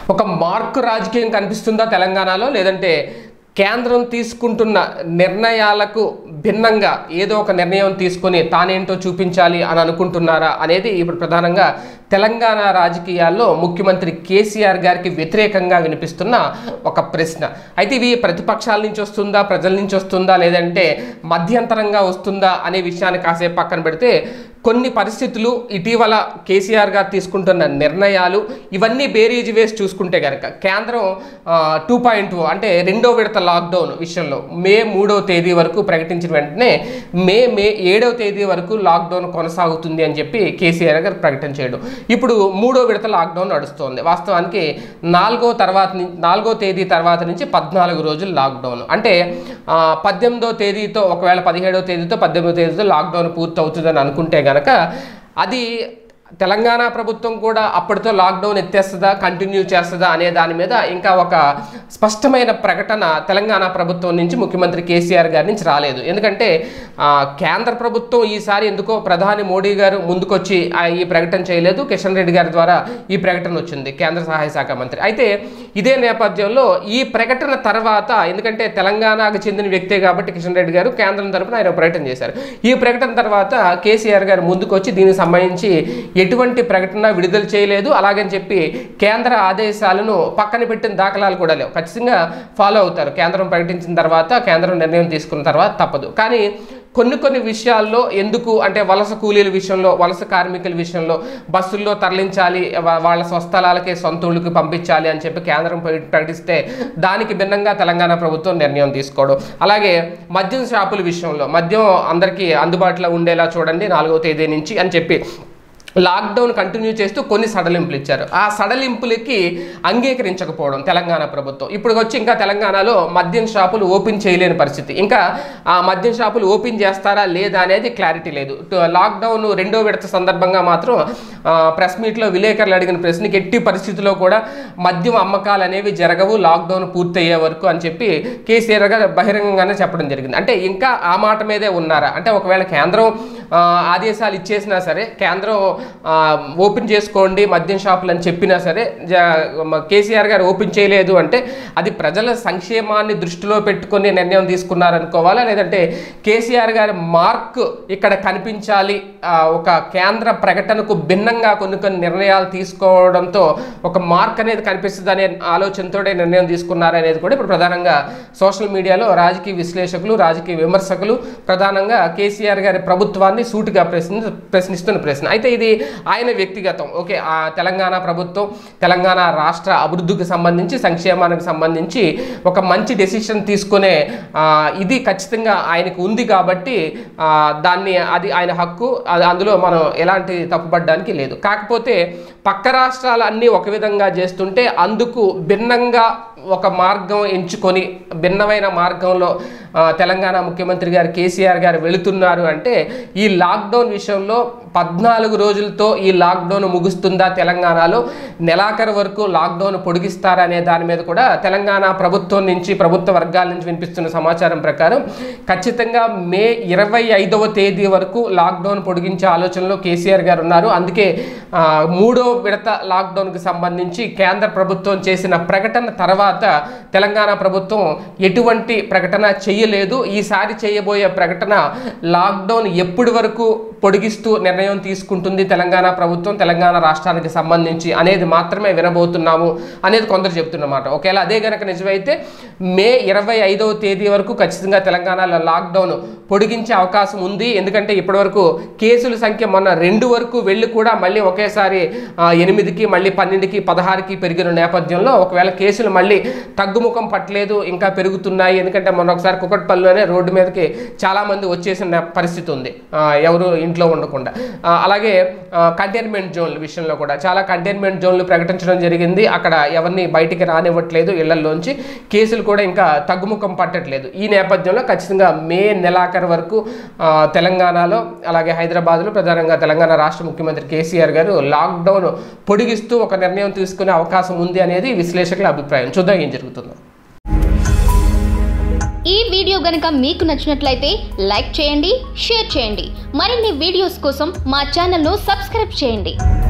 ఒక మార్కు రాజకీయం కనిపిస్తుందా తెలంగాణలో లేదంటే కేంద్రం తీసుకుంటున్న నిర్ణయాలకు భిన్నంగా ఏదో ఒక నిర్ణయం తీసుకొని తానేంటో చూపించాలి అని అనుకుంటున్నారా అనేది ఇప్పుడు ప్రధానంగా తెలంగాణ రాజకీయాల్లో ముఖ్యమంత్రి కేసీఆర్ గారికి వ్యతిరేకంగా వినిపిస్తున్న ఒక ప్రశ్న అయితే ఇవి ప్రతిపక్షాల నుంచి వస్తుందా ప్రజల నుంచి వస్తుందా లేదంటే మధ్యంతరంగా వస్తుందా అనే విషయాన్ని కాసేపు పక్కన పెడితే కొన్ని పరిస్థితులు ఇటీవల కేసీఆర్ గారు తీసుకుంటున్న నిర్ణయాలు ఇవన్నీ బేరీజ్ వేసి చూసుకుంటే కనుక కేంద్రం టూ పాయింట్ అంటే రెండో విడత లాక్డౌన్ విషయంలో మే మూడవ తేదీ వరకు ప్రకటించిన వెంటనే మే మే ఏడవ తేదీ వరకు లాక్డౌన్ కొనసాగుతుంది అని చెప్పి కేసీఆర్ గారు ప్రకటన చేయడం ఇప్పుడు మూడో విడత లాక్డౌన్ నడుస్తోంది వాస్తవానికి నాలుగో తర్వాత నుంచి నాలుగో తేదీ తర్వాత నుంచి పద్నాలుగు రోజులు లాక్డౌన్ అంటే ఆ, పద్దెనిమిదో తేదీతో ఒకవేళ పదిహేడో తేదీతో పద్దెనిమిదో తేదీతో లాక్డౌన్ పూర్తి అవుతుందని అనుకుంటే గనక అది తెలంగాణ ప్రభుత్వం కూడా అప్పటితో లాక్డౌన్ ఎత్తేస్తుందా కంటిన్యూ చేస్తుందా అనే దాని మీద ఇంకా ఒక స్పష్టమైన ప్రకటన తెలంగాణ ప్రభుత్వం నుంచి ముఖ్యమంత్రి కేసీఆర్ గారి నుంచి రాలేదు ఎందుకంటే ఆ, కేంద్ర ప్రభుత్వం ఈసారి ఎందుకో ప్రధాని మోడీ గారు ముందుకొచ్చి ఆ, ఈ ప్రకటన చేయలేదు కిషన్ రెడ్డి గారి ద్వారా ఈ ప్రకటన వచ్చింది కేంద్ర సహాయ శాఖ మంత్రి అయితే ఇదే నేపథ్యంలో ఈ ప్రకటన తర్వాత ఎందుకంటే తెలంగాణకు చెందిన వ్యక్తే కాబట్టి కిషన్ రెడ్డి గారు కేంద్రం తరపున ఆయన ప్రకటన చేశారు ఈ ప్రకటన తర్వాత కేసీఆర్ గారు ముందుకొచ్చి దీనికి సంబంధించి ఎటువంటి ప్రకటన విడుదల చేయలేదు అలాగని చెప్పి కేంద్ర ఆదేశాలను పక్కన పెట్టిన దాఖలాలు కూడా లేవు ఖచ్చితంగా ఫాలో అవుతారు కేంద్రం ప్రకటించిన తర్వాత కేంద్రం నిర్ణయం తీసుకున్న తర్వాత తప్పదు కానీ కొన్ని కొన్ని విషయాల్లో ఎందుకు అంటే వలస కూలీల విషయంలో వలస కార్మికుల విషయంలో బస్సుల్లో తరలించాలి వా- వాళ్ళ స్వస్థలాలకే సొంత ఊళ్ళకి పంపించాలి అని చెప్పి కేంద్రం ప్ర- ప్రకటిస్తే దానికి భిన్నంగా తెలంగాణ ప్రభుత్వం నిర్ణయం తీసుకోవడం అలాగే మద్యం షాపుల విషయంలో మద్యం అందరికీ అందుబాటులో ఉండేలా చూడండి నాలుగో తేదీ నుంచి అని చెప్పి లాక్డౌన్ కంటిన్యూ చేస్తూ కొన్ని సడలింపులు ఇచ్చారు ఆ సడలింపులకి అంగీకరించకపోవడం తెలంగాణ ప్రభుత్వం ఇప్పుడు వచ్చి ఇంకా తెలంగాణలో మద్యం షాపులు ఓపెన్ చేయలేని పరిస్థితి ఇంకా ఆ మద్యం షాపులు ఓపెన్ చేస్తారా లేదా అనేది క్లారిటీ లేదు టు- లాక్డౌన్ రెండో విడత సందర్భంగా మాత్రం ఆ, ప్రెస్ మీట్లో విలేకరులు అడిగిన ప్రశ్నకి ఎట్టి పరిస్థితుల్లో కూడా మద్యం అమ్మకాలు అనేవి జరగవు లాక్డౌన్ పూర్తయ్యే వరకు అని చెప్పి కేసీఆర్ గారు బహిరంగంగానే చెప్పడం జరిగింది అంటే ఇంకా ఆ మాట మీదే ఉన్నారా అంటే ఒకవేళ కేంద్రం ఆ, ఆదేశాలు ఇచ్చేసినా సరే కేంద్రం ఆ, ఓపెన్ చేసుకోండి మద్యం షాపులు అని చెప్పినా సరే జ- మ- కేసీఆర్ గారు ఓపెన్ చేయలేదు అంటే అది ప్రజల సంక్షేమాన్ని దృష్టిలో పెట్టుకొని నిర్ణయం తీసుకున్నారనుకోవాలా లేదంటే కేసీఆర్ గారి మార్క్ ఇక్కడ కనిపించాలి ఆ, ఒక కేంద్ర ప్రకటనకు భిన్నంగా కొన్ని కొన్ని నిర్ణయాలు తీసుకోవడంతో ఒక మార్క్ అనేది కనిపిస్తుంది అనే ఆలోచనతో నిర్ణయం తీసుకున్నారనేది కూడా ఇప్పుడు ప్రధానంగా సోషల్ మీడియాలో రాజకీయ విశ్లేషకులు రాజకీయ విమర్శకులు ప్రధానంగా కేసీఆర్ గారి ప్రభుత్వాన్ని సూటిగా ప్రశ్న ప్రశ్నిస్తున్న ప్రశ్న అయితే ఇది ఆయన వ్యక్తిగతం ఓకే ఆ తెలంగాణ ప్రభుత్వం తెలంగాణ రాష్ట్ర అభివృద్ధికి సంబంధించి సంక్షేమానికి సంబంధించి ఒక మంచి డెసిషన్ తీసుకునే ఆ, ఇది ఖచ్చితంగా ఆయనకు ఉంది కాబట్టి ఆ, దాన్ని అది ఆయన హక్కు అది అందులో మనం ఎలాంటి తప్పుపడడానికి లేదు కాకపోతే పక్క రాష్ట్రాలు అన్నీ ఒక విధంగా చేస్తుంటే అందుకు భిన్నంగా ఒక మార్గం ఎంచుకొని భిన్నమైన మార్గంలో ఆ, తెలంగాణ ముఖ్యమంత్రి గారు కేసీఆర్ గారు వెళుతున్నారు అంటే ఈ లాక్డౌన్ విషయంలో పద్నాలుగు రోజులతో ఈ లాక్డౌన్ ముగుస్తుందా తెలంగాణలో నెలాఖరు వరకు లాక్డౌన్ పొడిగిస్తారా అనే దాని మీద కూడా తెలంగాణ ప్రభుత్వం నుంచి ప్రభుత్వ వర్గాల నుంచి వినిపిస్తున్న సమాచారం ప్రకారం ఖచ్చితంగా మే ఇరవై ఐదవ తేదీ వరకు లాక్డౌన్ పొడిగించే ఆలోచనలో కేసీఆర్ గారు ఉన్నారు అందుకే ఆ, మూడో విడత లాక్డౌన్కి సంబంధించి కేంద్ర ప్రభుత్వం చేసిన ప్రకటన తర్వాత తెలంగాణ ప్రభుత్వం ఎటువంటి ప్రకటన చేయలేదు ఈసారి చేయబోయే ప్రకటన లాక్డౌన్ ఎప్పటి వరకు పొడిగిస్తూ నిర్ణయం తీసుకుంటుంది తెలంగాణ ప్రభుత్వం తెలంగాణ రాష్ట్రానికి సంబంధించి అనేది మాత్రమే వినబోతున్నాము అనేది కొందరు చెప్తున్నమాట ఒకవేళ అదే గనక నిజమైతే మే ఇరవై ఐదవ తేదీ వరకు ఖచ్చితంగా తెలంగాణలో లాక్డౌన్ పొడిగించే అవకాశం ఉంది ఎందుకంటే ఇప్పటివరకు కేసుల సంఖ్య మొన్న రెండు వరకు వెళ్ళి కూడా మళ్ళీ ఒకేసారి ఆ, ఎనిమిదికి మళ్ళీ పన్నెండుకి పదహారుకి పెరిగిన నేపథ్యంలో ఒకవేళ కేసులు మళ్ళీ తగ్గుముఖం పట్టలేదు ఇంకా పెరుగుతున్నాయి ఎందుకంటే మొన్న ఒకసారి కుకట్పల్లిలోనే రోడ్డు మీదకి చాలామంది వచ్చేసిన పరిస్థితి ఉంది ఆ, ఎవరు ఇంట్లో ఉండకుండా ఆ, అలాగే కంటైన్మెంట్ జోన్ల విషయంలో కూడా చాలా కంటైన్మెంట్ జోన్లు ప్రకటించడం జరిగింది అక్కడ ఎవరిని బయటికి రానివ్వట్లేదు ఇళ్లలోంచి కేసులు కూడా ఇంకా తగ్గుముఖం పట్టట్లేదు ఈ నేపథ్యంలో ఖచ్చితంగా మే నెలాఖరు వరకు ఆ, తెలంగాణలో అలాగే హైదరాబాద్లో ప్రధానంగా తెలంగాణ రాష్ట్ర ముఖ్యమంత్రి కేసీఆర్ గారు లాక్డౌన్ పొడిగిస్తూ ఒక నిర్ణయం తీసుకునే అవకాశం ఉంది అనేది విశ్లేషకుల అభిప్రాయం చూద్దాం ఏం జరుగుతుందో ఈ వీడియో గనుక మీకు నచ్చినట్లయితే లైక్ చేయండి షేర్ చేయండి మరిన్ని వీడియోస్ కోసం మా ఛానల్ను సబ్స్క్రైబ్ చేయండి